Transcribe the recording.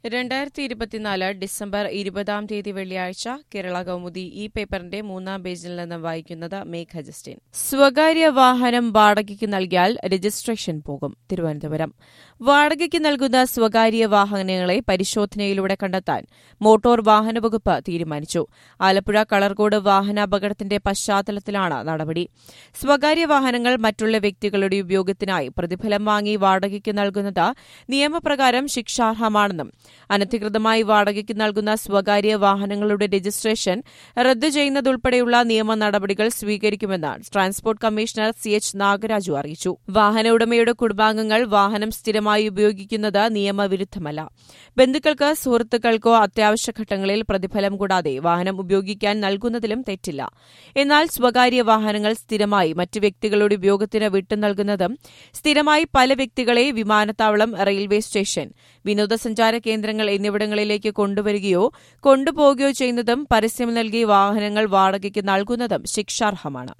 രണ്ടായിരത്തി ഇരുപത്തിനാല് ഡിസംബർ ഇരുപതാം തീയതി വെള്ളിയാഴ്ച കേരള കൗമുദി ഈ പേപ്പറിന്റെ മൂന്നാം പേജിൽ നിന്ന് വായിക്കുന്നത് മേഘ ജസ്റ്റിൻ സ്വകാര്യ വാഹനം വാടകയ്ക്ക് നൽകിയാൽ രജിസ്ട്രേഷൻ പോകും തിരുവനന്തപുരം വാടകയ്ക്ക് നൽകുന്ന സ്വകാര്യ വാഹനങ്ങളെ പരിശോധനയിലൂടെ കണ്ടെത്താൻ മോട്ടോർ വാഹന വകുപ്പ് തീരുമാനിച്ചു ആലപ്പുഴ കളർകോട് വാഹനാപകടത്തിന്റെ പശ്ചാത്തലത്തിലാണ് നടപടി സ്വകാര്യ വാഹനങ്ങൾ മറ്റുള്ള വ്യക്തികളുടെ ഉപയോഗത്തിനായി പ്രതിഫലം വാങ്ങി വാടകയ്ക്ക് നൽകുന്നത് നിയമപ്രകാരം ശിക്ഷാർഹമാണെന്നും അനധികൃതമായി വാടകയ്ക്ക് നൽകുന്ന സ്വകാര്യ വാഹനങ്ങളുടെ രജിസ്ട്രേഷൻ റദ്ദു ചെയ്യുന്നതുൾപ്പെടെയുള്ള നിയമ നടപടികൾ സ്വീകരിക്കുമെന്ന് transport commissioner C H Nagaraju അറിയിച്ചു വാഹന ഉടമയുടെ കുടുംബാംഗങ്ങൾ വാഹനം സ്ഥിരമായി ഉപയോഗിക്കുന്നത് നിയമവിരുദ്ധമല്ല ബന്ധുക്കൾക്ക് സുഹൃത്തുക്കൾക്കോ അത്യാവശ്യ ഘട്ടങ്ങളിൽ പ്രതിഫലം കൂടാതെ വാഹനം ഉപയോഗിക്കാൻ നൽകുന്നതിലും തെറ്റില്ല എന്നാൽ സ്വകാര്യ വാഹനങ്ങൾ സ്ഥിരമായി മറ്റ് വ്യക്തികളുടെ ഉപയോഗത്തിന് വിട്ടു നൽകുന്നതും സ്ഥിരമായി പല വ്യക്തികളെ വിമാനത്താവളം റെയിൽവേ സ്റ്റേഷൻ വിനോദസഞ്ചാര കേന്ദ്രങ്ങൾ എന്നിവിടങ്ങളിലേക്ക് കൊണ്ടുവരികയോ കൊണ്ടുപോകുകയോ ചെയ്യുന്നതും പരസ്യം നൽകി വാഹനങ്ങൾ വാടകയ്ക്ക് നൽകുന്നതും ശിക്ഷാർഹമാണ്